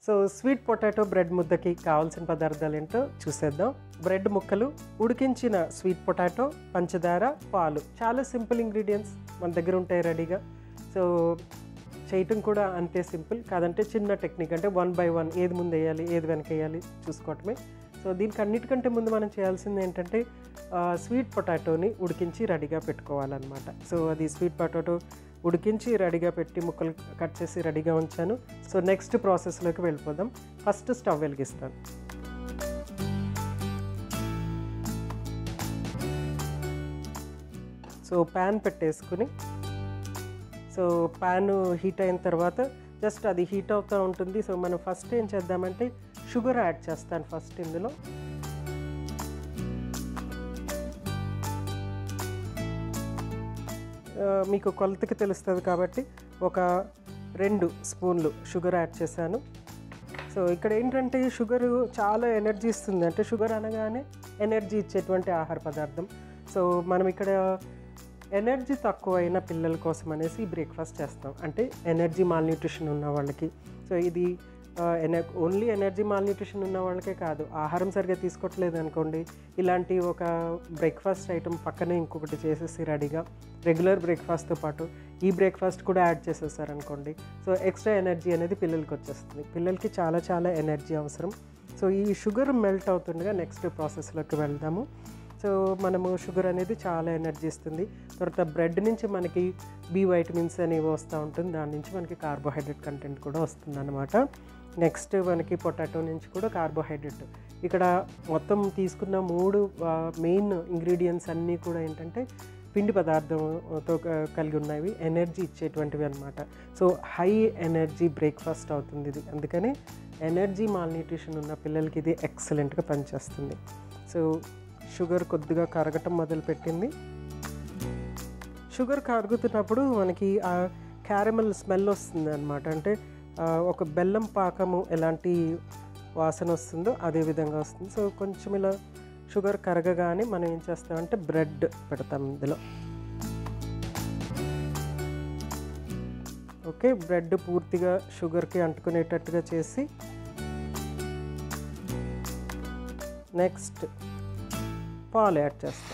so sweet potato bread ముద్దకి కావాల్సిన పదార్థాలు ఏంటో చూసేద్దాం బ్రెడ్ ముక్కలు ఉడికించిన స్వీట్ పొటాటో పంచదార పాలు చాలా సింపుల్ ఇంగ్రీడియంట్స్ మన దగ్గర ఉంటాయి రెడీగా సో చేయటం కూడా అంతే సింపుల్ కాదంటే చిన్న టెక్నిక్ అంటే వన్ బై వన్ ఏది ముందు వేయాలి ఏది వెనక వేయాలి చూసుకోవటమే సో దీనికి అన్నిటికంటే ముందు మనం చేయాల్సింది ఏంటంటే స్వీట్ పొటాటోని ఉడికించి రెడీగా పెట్టుకోవాలన్నమాట సో అది స్వీట్ పొటాటో ఉడికించి రెడీగా పెట్టి ముక్కలు కట్ చేసి రెడీగా ఉంచాను సో నెక్స్ట్ ప్రాసెస్లోకి వెళ్ళిపోదాం ఫస్ట్ స్టవ్ వెలిగిస్తాను సో ప్యాన్ పెట్టేసుకుని సో ప్యాన్ హీట్ అయిన తర్వాత జస్ట్ అది హీట్ అవుతూ ఉంటుంది సో మనం ఫస్ట్ ఏం చేద్దామంటే షుగర్ యాడ్ చేస్తాను ఫస్ట్ ఇందులో ఆ, మీకు కొలతకి తెలుస్తుంది కాబట్టి ఒక రెండు స్పూన్లు షుగర్ యాడ్ చేశాను సో ఇక్కడ ఏంటంటే షుగర్ చాలా ఎనర్జీ ఇస్తుంది అంటే షుగర్ అనగానే ఎనర్జీ ఇచ్చేటువంటి ఆహార పదార్థం సో మనం ఇక్కడ ఎనర్జీ తక్కువైన పిల్లల కోసం అనేసి బ్రేక్ఫాస్ట్ చేస్తాం అంటే ఎనర్జీ మాల్ న్యూట్రిషన్ ఉన్న వాళ్ళకి సో ఇది ఎన ఓన్లీ ఎనర్జీ మాల్ న్యూట్రిషన్ ఉన్న వాళ్ళకే కాదు ఆహారం సరిగా తీసుకోవట్లేదు అనుకోండి ఇలాంటి ఒక బ్రేక్ఫాస్ట్ ఐటమ్ పక్కనే ఇంకొకటి చేసేసి రెడీగా రెగ్యులర్ బ్రేక్ఫాస్ట్తో పాటు ఈ బ్రేక్ఫాస్ట్ కూడా యాడ్ చేసేసారు అనుకోండి సో ఎక్స్ట్రా ఎనర్జీ అనేది పిల్లలకి వచ్చేస్తుంది పిల్లలకి చాలా చాలా ఎనర్జీ అవసరం సో ఈ షుగర్ మెల్ట్ అవుతుండగా నెక్స్ట్ ప్రాసెస్లోకి వెళ్దాము సో మనము షుగర్ అనేది చాలా ఎనర్జీ ఇస్తుంది తర్వాత బ్రెడ్ నుంచి మనకి బి వైటమిన్స్ అనేవి వస్తూ ఉంటుంది దాని నుంచి మనకి కార్బోహైడ్రేట్ కంటెంట్ కూడా వస్తుంది అనమాట నెక్స్ట్ మనకి పొటాటో నుంచి కూడా కార్బోహైడ్రేట్ ఇక్కడ మొత్తం తీసుకున్న మూడు మెయిన్ ఇంగ్రీడియంట్స్ అన్నీ కూడా ఏంటంటే పిండి పదార్థంతో క- కలిగి ఉన్నవి ఎనర్జీ ఇచ్చేటువంటివి అనమాట సో హై ఎనర్జీ బ్రేక్ఫాస్ట్ అవుతుంది ఇది అందుకని ఎనర్జీ మాల్ న్యూట్రిషన్ ఉన్న పిల్లలకి ఇది ఎక్సలెంట్గా పనిచేస్తుంది సో షుగర్ కొద్దిగా కరగటం మొదలుపెట్టింది షుగర్ కరుగుతున్నప్పుడు మనకి ఆ క్యారమల్ స్మెల్ వస్తుంది అనమాట అంటే ఆ, ఒక బెల్లం పాకము ఎలాంటి వాసన వస్తుందో అదే విధంగా వస్తుంది సో కొంచెం ఇలా షుగర్ కరగగానే మనం ఏం చేస్తామంటే బ్రెడ్ పెడతాం ఇందులో ఓకే బ్రెడ్ పూర్తిగా షుగర్కి అంటుకునేటట్టుగా చేసి నెక్స్ట్ పాలు యాడ్ చేస్తాం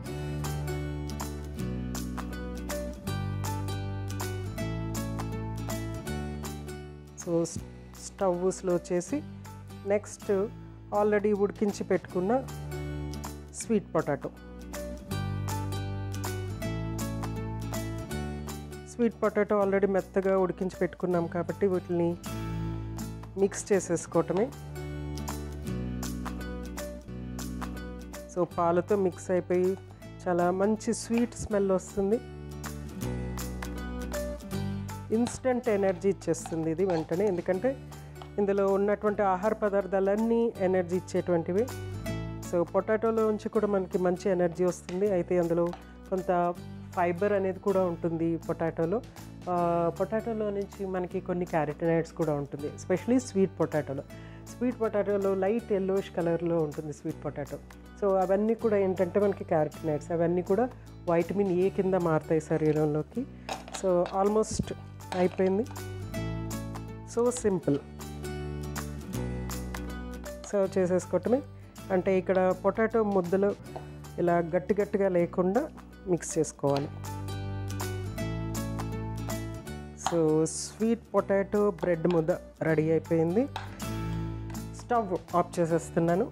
సో స్టవ్ స్లో చేసి నెక్స్ట్ ఆల్రెడీ ఉడికించి పెట్టుకున్న sweet potato sweet potato already మెత్తగా ఉడికించి పెట్టుకున్నాం కాబట్టి వీటిని మిక్స్ చేసేసుకోవటమే సో పాలతో మిక్స్ అయిపోయి చాలా మంచి స్వీట్ స్మెల్ వస్తుంది ఇన్స్టెంట్ ఎనర్జీ ఇచ్చేస్తుంది ఇది వెంటనే ఎందుకంటే ఇందులో ఉన్నటువంటి ఆహార పదార్థాలన్నీ ఎనర్జీ ఇచ్చేటువంటివి సో పొటాటోలో నుంచి కూడా మనకి మంచి ఎనర్జీ వస్తుంది అయితే అందులో కొంత ఫైబర్ అనేది కూడా ఉంటుంది పొటాటోలో పొటాటోలో నుంచి మనకి కొన్ని క్యారెటనైడ్స్ కూడా ఉంటుంది ఎస్పెషలీ స్వీట్ పొటాటోలో స్వీట్ పొటాటోలో లైట్ ఎల్లోష్ కలర్లో ఉంటుంది స్వీట్ పొటాటో సో అవన్నీ కూడా ఏంటంటే మనకి క్యారెటనైడ్స్ అవన్నీ కూడా వైటమిన్ ఏ కింద మారుతాయి శరీరంలోకి సో ఆల్మోస్ట్ అయిపోయింది సో సింపుల్ సర్వ్ చేసేసుకోవటమే అంటే ఇక్కడ పొటాటో ముద్దలు ఇలా గట్టి గట్టిగా లేకుండా మిక్స్ చేసుకోవాలి సో స్వీట్ పొటాటో బ్రెడ్ ముద్ద రెడీ అయిపోయింది స్టవ్ ఆఫ్ చేసేస్తున్నాను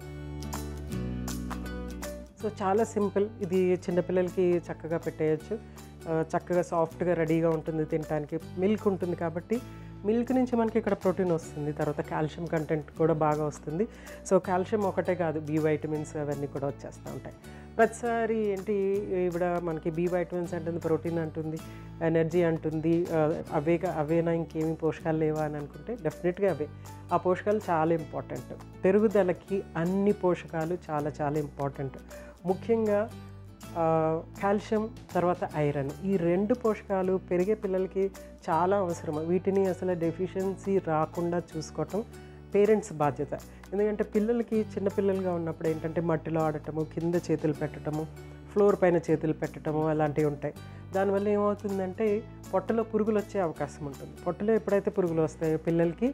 సో చాలా సింపుల్ ఇది చిన్నపిల్లలకి చక్కగా పెట్టేయచ్చు ఆ, చక్కగా సాఫ్ట్గా రెడీగా ఉంటుంది తినడానికి మిల్క్ ఉంటుంది కాబట్టి మిల్క్ నుంచి మనకి ఇక్కడ ప్రోటీన్ వస్తుంది తర్వాత కాల్షియం కంటెంట్ కూడా బాగా వస్తుంది సో కాల్షియం ఒకటే కాదు బి వైటమిన్స్ అవన్నీ కూడా వచ్చేస్తూ ఉంటాయి ప్రతిసారి ఏంటి ఇవిడ మనకి బి వైటమిన్స్ అంటుంది ప్రోటీన్ అంటుంది ఎనర్జీ అంటుంది ఆ, అవే కా- అవేనా ఇంకేమి పోషకాలు లేవా అని అనుకుంటే డెఫినెట్గా అవే ఆ పోషకాలు చాలా ఇంపార్టెంట్ పెరుగుదలకి అన్ని పోషకాలు చాలా చాలా ఇంపార్టెంట్ ముఖ్యంగా ఆ, కాల్షియం తర్వాత ఐరన్ ఈ రెండు పోషకాలు పెరిగే పిల్లలకి చాలా అవసరం వీటిని అసలు డెఫిషియన్సీ రాకుండా చూసుకోవటం పేరెంట్స్ బాధ్యత ఎందుకంటే పిల్లలకి చిన్నపిల్లలుగా ఉన్నప్పుడు ఏంటంటే మట్టిలో ఆడటము కింద చేతులు పెట్టడము ఫ్లోర్ పైన చేతులు పెట్టడము అలాంటివి ఉంటాయి దానివల్ల ఏమవుతుందంటే పొట్టలో పురుగులు వచ్చే అవకాశం ఉంటుంది పొట్టలో ఎప్పుడైతే పురుగులు వస్తాయో పిల్లలకి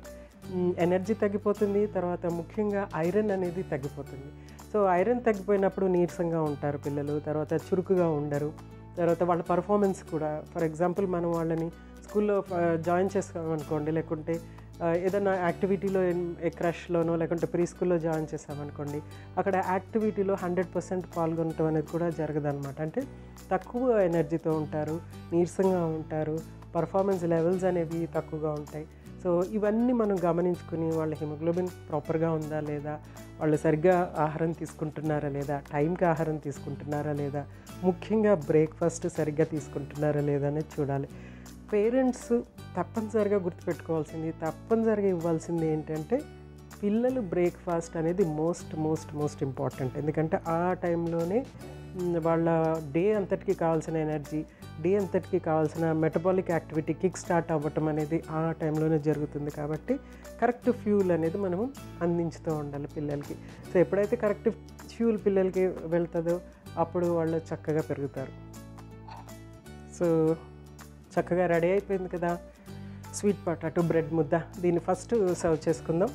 ఎనర్జీ తగ్గిపోతుంది తర్వాత ముఖ్యంగా ఐరన్ అనేది తగ్గిపోతుంది సో ఐరన్ తగ్గిపోయినప్పుడు నీరసంగా ఉంటారు పిల్లలు తర్వాత చురుకుగా ఉండరు తర్వాత వాళ్ళ పర్ఫార్మెన్స్ కూడా ఫర్ ఎగ్జాంపుల్ మనం వాళ్ళని స్కూల్లో జాయిన్ చేసామనుకోండి లేకుంటే ఆ, ఏదైనా యాక్టివిటీలో క్రష్లోనో లేకుంటే ప్రీ స్కూల్లో జాయిన్ చేసామనుకోండి అక్కడ యాక్టివిటీలో హండ్రెడ్ పర్సెంట్ పాల్గొనటం అనేది కూడా జరగదన్నమాట అంటే తక్కువ ఎనర్జీతో ఉంటారు నీరసంగా ఉంటారు పర్ఫార్మెన్స్ లెవెల్స్ అనేవి తక్కువగా ఉంటాయి సో ఇవన్నీ మనం గమనించుకుని వాళ్ళ హిమోగ్లోబిన్ ప్రాపర్గా ఉందా లేదా వాళ్ళు సరిగ్గా ఆహారం తీసుకుంటున్నారా లేదా టైంకి ఆహారం తీసుకుంటున్నారా లేదా ముఖ్యంగా బ్రేక్ఫాస్ట్ సరిగ్గా తీసుకుంటున్నారా లేదా అనేది చూడాలి పేరెంట్స్ తప్పనిసరిగా గుర్తుపెట్టుకోవాల్సింది తప్పనిసరిగా ఇవ్వాల్సింది ఏంటంటే పిల్లలు బ్రేక్ఫాస్ట్ అనేది మోస్ట్ మోస్ట్ మోస్ట్ ఇంపార్టెంట్ ఎందుకంటే ఆ టైంలోనే మ్, వాళ్ళ డే అంతటికి కావాల్సిన ఎనర్జీ డే అంతటికి కావాల్సిన మెటబాలిక్ యాక్టివిటీ కిక్ స్టార్ట్ అవ్వటం అనేది ఆ టైంలోనే జరుగుతుంది కాబట్టి కరెక్ట్ ఫ్యూల్ అనేది మనము అందించుతూ ఉండాలి పిల్లలకి సో ఎప్పుడైతే కరెక్ట్ ఫ్యూల్ పిల్లలకి వెళ్తుందో అప్పుడు వాళ్ళు చక్కగా పెరుగుతారు సో చక్కగా రెడీ అయిపోయింది కదా స్వీట్ పొటాటో బ్రెడ్ ముద్ద దీన్ని ఫస్ట్ సర్వ్ చేసుకుందాం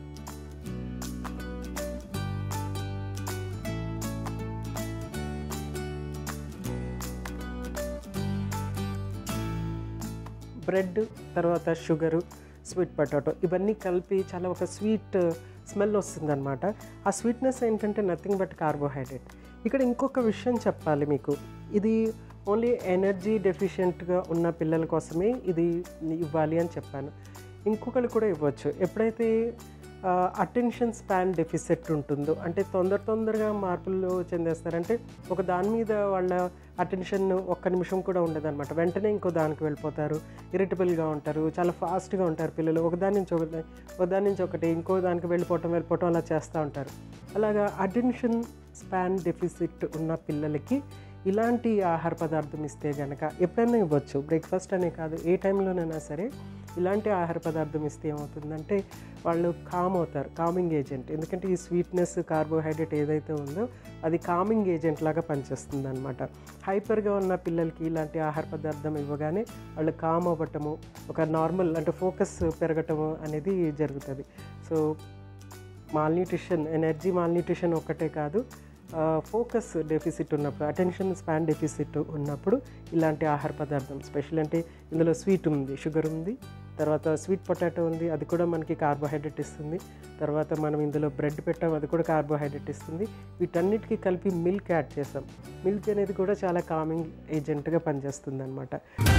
బ్రెడ్ తర్వాత షుగరు స్వీట్ పొటాటో ఇవన్నీ కలిపి చాలా ఒక స్వీట్ స్మెల్ వస్తుందన్నమాట ఆ స్వీట్నెస్ ఏంటంటే నథింగ్ బట్ కార్బోహైడ్రేట్ ఇక్కడ ఇంకొక విషయం చెప్పాలి మీకు ఇది ఓన్లీ ఎనర్జీ డెఫిషియెంట్గా ఉన్న పిల్లల కోసమే ఇది ఇవ్వాలి అని చెప్పాను ఇంకొకరు కూడా ఇవ్వచ్చు ఎప్పుడైతే అటెన్షన్ స్పాన్ డెఫిసిట్ ఉంటుందో అంటే తొందర తొందరగా మార్పులు చెందేస్తారంటే ఒక దాని మీద వాళ్ళ అటెన్షన్ ఒక్క నిమిషం కూడా ఉండదన్నమాట వెంటనే ఇంకో దానికి వెళ్ళిపోతారు ఇరిటబుల్గా ఉంటారు చాలా ఫాస్ట్గా ఉంటారు పిల్లలు ఒకదాని నుంచి ఒకటి ఒకదాని నుంచి ఒకటి ఇంకో దానికి వెళ్ళిపోవటం వెళ్ళిపోవటం అలా చేస్తూ ఉంటారు అలాగా అటెన్షన్ స్పాన్ డెఫిసిట్ ఉన్న పిల్లలకి ఇలాంటి ఆహార పదార్థం ఇస్తే కనుక ఎప్పుడైనా ఇవ్వచ్చు బ్రేక్ఫాస్ట్ అనే కాదు ఏ టైంలోనైనా సరే ఇలాంటి ఆహార పదార్థం ఇస్తే ఏమవుతుందంటే వాళ్ళు కామ్ అవుతారు కామింగ్ ఏజెంట్ ఎందుకంటే ఈ స్వీట్నెస్ కార్బోహైడ్రేట్ ఏదైతే ఉందో అది కామింగ్ ఏజెంట్ లాగా పనిచేస్తుంది అనమాట హైపర్గా ఉన్న పిల్లలకి ఇలాంటి ఆహార పదార్థం ఇవ్వగానే వాళ్ళు కామ్ అవ్వటము ఒక నార్మల్ అంటే ఫోకస్ పెరగటము అనేది జరుగుతుంది సో మాల్న్యూట్రిషన్ ఎనర్జీ మాల్న్యూట్రిషన్ ఒక్కటే కాదు ఫోకస్ డెఫిసిట్ ఉన్నప్పుడు అటెన్షన్ స్పాన్ డెఫిసిట్ ఉన్నప్పుడు ఇలాంటి ఆహార పదార్థం స్పెషల్ అంటే ఇందులో స్వీట్ ఉంది షుగర్ ఉంది తర్వాత స్వీట్ పొటాటో ఉంది అది కూడా మనకి కార్బోహైడ్రేట్ ఇస్తుంది తర్వాత మనం ఇందులో బ్రెడ్ పెట్టాం అది కూడా కార్బోహైడ్రేట్ ఇస్తుంది వీటన్నిటికీ కలిపి మిల్క్ యాడ్ చేసాం మిల్క్ అనేది కూడా చాలా కామింగ్ ఏజెంట్గా పనిచేస్తుంది అనమాట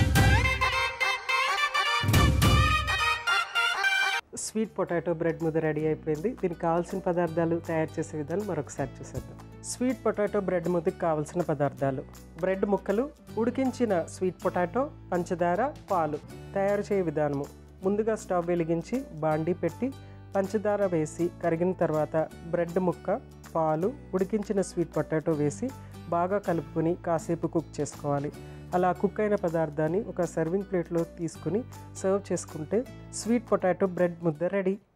స్వీట్ పొటాటో బ్రెడ్ ముద్ద రెడీ అయిపోయింది దీనికి కావాల్సిన పదార్థాలు తయారు చేసే విధానం మరొకసారి చూసేద్దాం స్వీట్ పొటాటో బ్రెడ్ ముద్దకు కావాల్సిన పదార్థాలు బ్రెడ్ ముక్కలు ఉడికించిన స్వీట్ పొటాటో పంచదార పాలు తయారు చేయ విధానము ముందుగా స్టవ్ వెలిగించి బాండీ పెట్టి పంచదార వేసి కరిగిన తర్వాత బ్రెడ్ ముక్క పాలు ఉడికించిన స్వీట్ పొటాటో వేసి బాగా కలుపుకొని కాసేపు కుక్ చేసుకోవాలి అలా కుక్ అయిన పదార్థాన్ని ఒక సర్వింగ్ ప్లేట్లో తీసుకుని సర్వ్ చేసుకుంటే స్వీట్ పొటాటో బ్రెడ్ ముద్ద రెడీ